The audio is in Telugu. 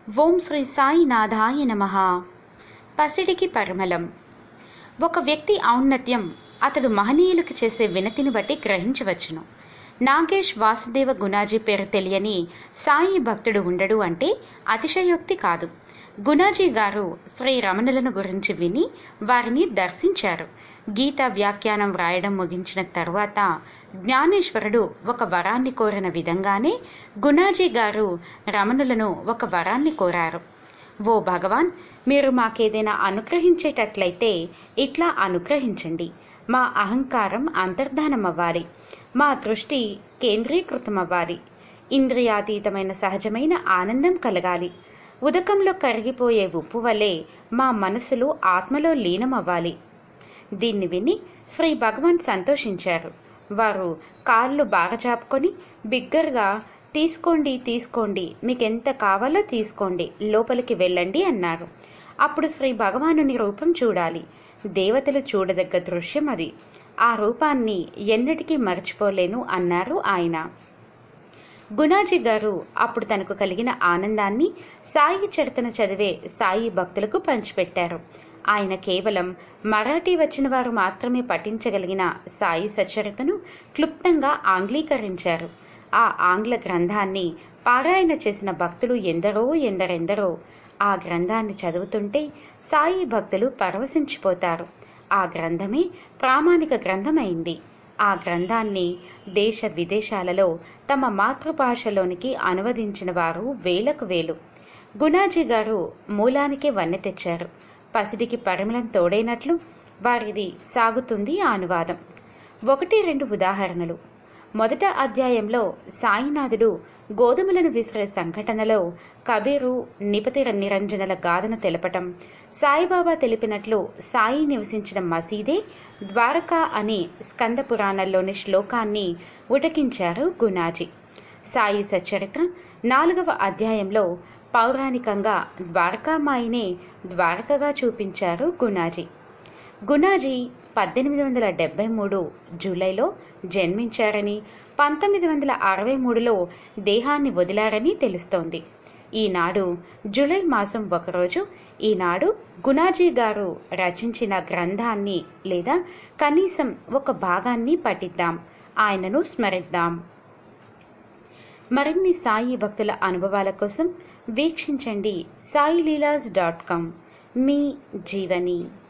ఓం శ్రీ సాయినాథాయ నమ పసిడికి పరిమళం ఒక వ్యక్తి ఔన్నత్యం అతడు మహనీయులకు చేసే వినతిని బట్టి గ్రహించవచ్చును నాగేష్ వాసుదేవ గుణాజీ పేరు తెలియని సాయి భక్తుడు ఉండడు అంటే అతిశయోక్తి కాదు గుణాజీ గారు శ్రీ రమణులను గురించి విని వారిని దర్శించారు గీత వ్యాఖ్యానం వ్రాయడం ముగించిన తర్వాత జ్ఞానేశ్వరుడు ఒక వరాన్ని కోరిన విధంగానే గుణాజీ గారు రమణులను ఒక వరాన్ని కోరారు ఓ భగవాన్ మీరు మాకేదైనా అనుగ్రహించేటట్లయితే ఇట్లా అనుగ్రహించండి మా అహంకారం అంతర్ధానం అవ్వాలి మా దృష్టి కేంద్రీకృతం అవ్వాలి ఇంద్రియాతీతమైన సహజమైన ఆనందం కలగాలి ఉదకంలో కరిగిపోయే ఉప్పు వలె మా మనసులు ఆత్మలో లీనమవ్వాలి దీన్ని విని శ్రీ భగవాన్ సంతోషించారు వారు కాళ్ళు బాగా చాపుకొని బిగ్గరగా తీసుకోండి తీసుకోండి మీకెంత కావాలో తీసుకోండి లోపలికి వెళ్ళండి అన్నారు అప్పుడు శ్రీ భగవానుని రూపం చూడాలి దేవతలు చూడదగ్గ దృశ్యం అది ఆ రూపాన్ని ఎన్నటికీ మర్చిపోలేను అన్నారు ఆయన గుణాజీ గారు అప్పుడు తనకు కలిగిన ఆనందాన్ని సాయి చరితను చదివే సాయి భక్తులకు పంచిపెట్టారు ఆయన కేవలం మరాఠీ వచ్చిన వారు మాత్రమే పఠించగలిగిన సాయి సచరితను క్లుప్తంగా ఆంగ్లీకరించారు ఆ ఆంగ్ల గ్రంథాన్ని పారాయణ చేసిన భక్తులు ఎందరో ఎందరెందరో ఆ గ్రంథాన్ని చదువుతుంటే సాయి భక్తులు పరవశించిపోతారు ఆ గ్రంథమే ప్రామాణిక గ్రంథమైంది ఆ గ్రంథాన్ని దేశ విదేశాలలో తమ మాతృభాషలోనికి అనువదించిన వారు వేలకు వేలు గుణాజీ గారు మూలానికే వన్నె తెచ్చారు పసిడికి పరిమళం తోడైనట్లు వారిది సాగుతుంది ఆ అనువాదం ఒకటి రెండు ఉదాహరణలు మొదట అధ్యాయంలో సాయినాథుడు గోధుమలను విసిరే సంఘటనలో కబీరు నిపతి నిరంజనల గాథను తెలపటం సాయిబాబా తెలిపినట్లు సాయి నివసించిన మసీదే ద్వారకా అని స్కంద పురాణంలోని శ్లోకాన్ని ఉటకించారు గుణాజీ సాయి సచ్చరిత్ర నాలుగవ అధ్యాయంలో పౌరాణికంగా ద్వారకామాయినే ద్వారకగా చూపించారు గుణాజీ గుణాజీ పద్దెనిమిది వందల డెబ్బై మూడు జూలైలో జన్మించారని పంతొమ్మిది వందల అరవై మూడులో దేహాన్ని వదిలారని తెలుస్తోంది ఈనాడు జూలై మాసం ఒకరోజు ఈనాడు గుణాజీ గారు రచించిన గ్రంథాన్ని లేదా కనీసం ఒక భాగాన్ని పఠిద్దాం ఆయనను స్మరిద్దాం మరిన్ని సాయి భక్తుల అనుభవాల కోసం వీక్షించండి సాయిలీలాస్ డాట్ కామ్ మీ జీవని